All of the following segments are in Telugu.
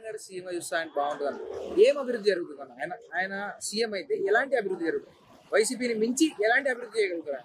గారు సీఎం చూస్తే ఆయన బాగుంటుంది అన్న. ఏం అభివృద్ధి జరుగుతుంది అన్న ఆయన ఆయన సీఎం అయితే ఎలాంటి అభివృద్ధి జరుగుతుంది వైసీపీని మించి ఎలాంటి అభివృద్ధి చేయగలుగుతారు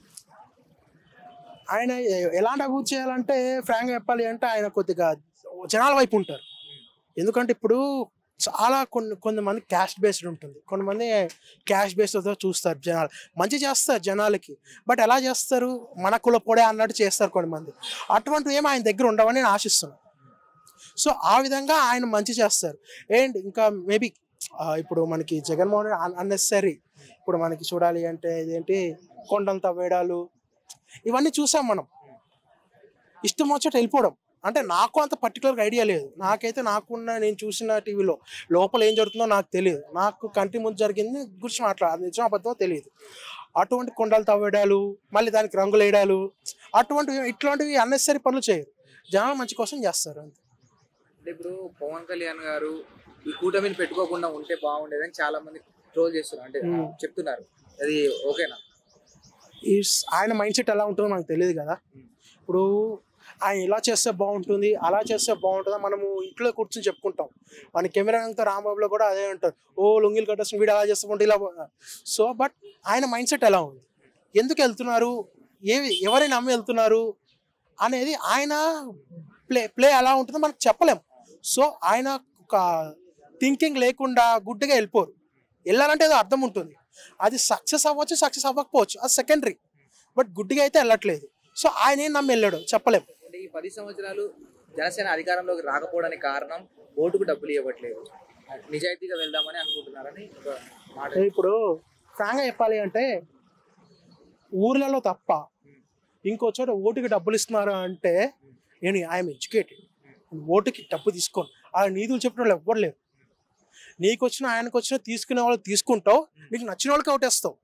ఆయన ఎ- ఎలాంటి అభివృద్ధి చేయాలంటే ఫ్రాంక్ చెప్పాలి అంటే ఆయన కొద్దిగా జనాల వైపు ఉంటారు ఎందుకంటే ఇప్పుడు చాలా కొన్ని కొంతమంది క్యాస్ట్ బేస్డ్ ఉంటుంది కొంతమంది క్యాష్ బేస్డ్తో చూస్తారు జనాలు మంచి చేస్తారు జనాలకి బట్ ఎలా చేస్తారు మన కులపొడే అన్నట్టు చేస్తారు కొంతమంది అటువంటివి ఏమి ఆయన దగ్గర ఉండవని నేను ఆశిస్తున్నాను సో ఆ విధంగా ఆయన మంచి చేస్తారు అండ్ ఇంకా మేబీ ఇప్పుడు మనకి జగన్మోహన్ రెడ్డి అన్నెసరీ ఇప్పుడు మనకి చూడాలి అంటే ఇదేంటి కొండలు తవ్వేయడాలు ఇవన్నీ చూసాం మనం ఇష్టం వచ్చేట వెళ్ళిపోవడం అంటే నాకు అంత పర్టికులర్గా ఐడియా లేదు నాకైతే నాకున్న నేను చూసిన టీవీలో లోపల ఏం జరుగుతుందో నాకు తెలియదు నాకు కంటి ముందు జరిగింది గురించి మాట్లాడాలి నిజం అబద్ధమో తెలియదు అటువంటి కొండలు తవ్వేయడాలు మళ్ళీ దానికి రంగులు వేయడాలు అటువంటివి ఇట్లాంటివి అన్నెసరీ పనులు చేయరు జనాలు మంచి కోసం చేస్తారు అంతే అంటే ఇప్పుడు పవన్ కళ్యాణ్ గారు ఈ కూటమిని పెట్టుకోకుండా ఉంటే బాగుండేదని చాలా మంది ట్రోల్ చేస్తున్నారు అంటే Hmm. చెప్తున్నారు అది ఓకేనా ఈ స్- ఆయన మైండ్ సెట్ ఎలా ఉంటుందో మనకు తెలియదు కదా ఇప్పుడు ఆయన ఇలా చేస్తే బాగుంటుంది అలా చేస్తే బాగుంటుందా మనము ఇంట్లో కూర్చొని చెప్పుకుంటాం మన కెమెరా అంతా రాంబాబులో కూడా అదే అంటారు ఓ లొంగిలు కట్టేసిన వీడు అలా చేస్తే బాగుంటుంది ఇలా సో బట్ ఆయన మైండ్ సెట్ ఎలా ఉంది ఎందుకు వెళ్తున్నారు ఏ ఎవరైనా నమ్మి వెళ్తున్నారు అనేది ఆయన ప్లే ప్లే ఎలా ఉంటుందో మనకు చెప్పలేం సో ఆయన ఒక థింకింగ్ లేకుండా గుడ్డిగా వెళ్ళిపోరు వెళ్ళాలంటే ఏదో అర్థం ఉంటుంది అది సక్సెస్ అవ్వచ్చు సక్సెస్ అవ్వకపోవచ్చు అది సెకండరీ బట్ గుడ్డిగా అయితే వెళ్ళట్లేదు సో ఆయన ఏం నమ్మి వెళ్ళాడు చెప్పలేం అంటే ఈ పది సంవత్సరాలు జనసేన అధికారంలోకి రాకపోవడానికి కారణం ఓటుకు డబ్బులు ఇవ్వట్లేదు నిజాయితీగా వెళ్దామని అనుకుంటున్నారని ఒక మాట ఇప్పుడు ఫ్రాంక్గా చెప్పాలి అంటే ఊర్లలో తప్ప ఇంకో చోట ఓటుకి డబ్బులు ఇస్తున్నారు అంటే నేను ఐఎమ్ ఎడ్యుకేటెడ్ ఓటుకి డబ్బు తీసుకోను ఆ నీతులు చెప్పిన వాళ్ళు ఎవ్వరు లేరు నీకు వచ్చిన ఆయనకు వచ్చిన తీసుకునే వాళ్ళు తీసుకుంటావు నీకు నచ్చిన వాళ్ళకి ఓటేస్తావు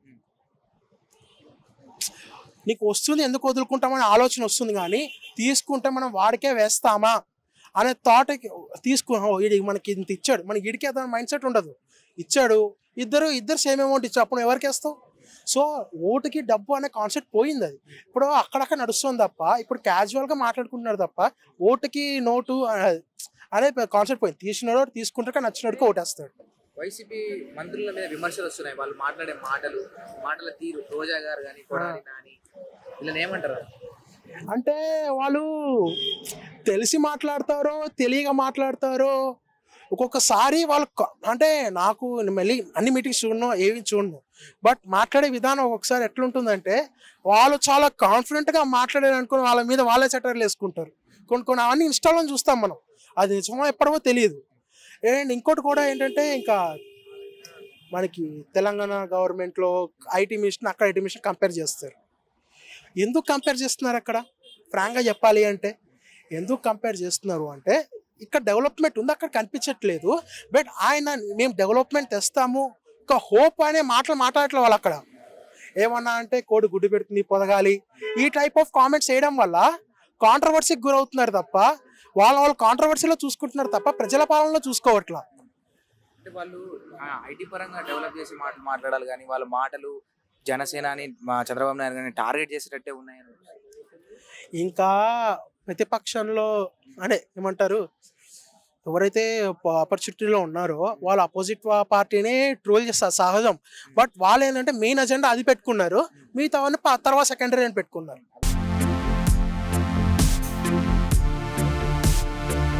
నీకు వస్తుంది ఎందుకు వదులుకుంటామని ఆలోచన వస్తుంది కానీ తీసుకుంటే మనం వాడికే వేస్తామా అనే థాట్ తీసుకు "ఓ, ఈడి మనకి ఇంత ఇచ్చాడు మనకి ఇడికి అతని మైండ్ సెట్ ఉండదు ఇచ్చాడు ఇద్దరు ఇద్దరు సేమ్ అమౌంట్ ఇచ్చారు అప్పుడు నువ్వు ఎవరికి వేస్తావు సో ఓటుకి డబ్బు అనే కాన్సెప్ట్ పోయింది అది ఇప్పుడు అక్కడక్కడ నడుస్తుంది తప్ప ఇప్పుడు క్యాజువల్గా మాట్లాడుకుంటున్నారు తప్ప ఓటుకి నోటు ఆ, అనే కాన్సెప్ట్ పోయింది తీసినోడు తీసుకుంటాక నచ్చినోడికి ఓటేస్తాడు వైసీపీ మంత్రుల మీద విమర్శలు వస్తున్నాయి వాళ్ళు మాట్లాడే మాటలు మాటల తీరు రోజా గారు కానీ కొడాలి నాని వీళ్ళని ఏమంటారు అంటే వాళ్ళు తెలిసి మాట్లాడతారో తెలియక మాట్లాడతారో ఒక్కొక్కసారి వాళ్ళు క- అంటే నాకు మళ్ళీ అన్ని మీటింగ్స్ చూడను ఏవి చూడను బట్ మాట్లాడే విధానం ఒక్కొక్కసారి ఎట్లుంటుందంటే వాళ్ళు చాలా కాన్ఫిడెంట్గా మాట్లాడారు అనుకుని వాళ్ళ మీద వాళ్ళే చట్టర్లు వేసుకుంటారు కొన్ని కొన్ని అవన్నీ ఇన్స్టాల్లో చూస్తాం మనం అది నిజమో ఎప్పటివో తెలియదు అండ్ ఇంకోటి కూడా ఏంటంటే ఇంకా మనకి తెలంగాణ గవర్నమెంట్లో ఐటీ మిషన్ అక్కడ ఐటీ మిషన్ కంపేర్ చేస్తారు ఎందుకు కంపేర్ చేస్తున్నారు అక్కడ ఫ్రాంక్గా చెప్పాలి అంటే ఎందుకు కంపేర్ చేస్తున్నారు అంటే ఇక్కడ డెవలప్మెంట్ ఉంది అక్కడ కనిపించట్లేదు బట్ ఆయన మేము డెవలప్మెంట్ తెస్తాము ఒక హోప్ అనే మాటలు మాట్లాడట్లేదు వాళ్ళు అక్కడ ఏమన్నా అంటే కోడి గుడ్డు పెడుతుంది పొదగాలి ఈ టైప్ ఆఫ్ కామెంట్స్ చేయడం వల్ల కాంట్రవర్సీకి గురవుతున్నారు తప్ప వాళ్ళ వాళ్ళు కాంట్రవర్సీలో చూసుకుంటున్నారు తప్ప ప్రజల పాలనలో చూసుకోవట్లా అంటే వాళ్ళు ఐటీ పరంగా డెవలప్ చేసి మాటలు మాట్లాడాలి కానీ వాళ్ళ మాటలు జనసేనని మా చంద్రబాబు నాయుడు గారిని టార్గెట్ చేసేటట్టే ఉన్నాయని ఇంకా ప్రతిపక్షంలో అంటే ఏమంటారు ఎవరైతే ఆపర్చునిటీలో ఉన్నారో వాళ్ళు అపోజిట్ పార్టీని ట్రోల్ చేస్తారు సహజం బట్ వాళ్ళు ఏంటంటే మెయిన్ అజెండా అది పెట్టుకున్నారు మిగతావన్నీ ప- తర్వాత సెకండరీ అని పెట్టుకున్నారు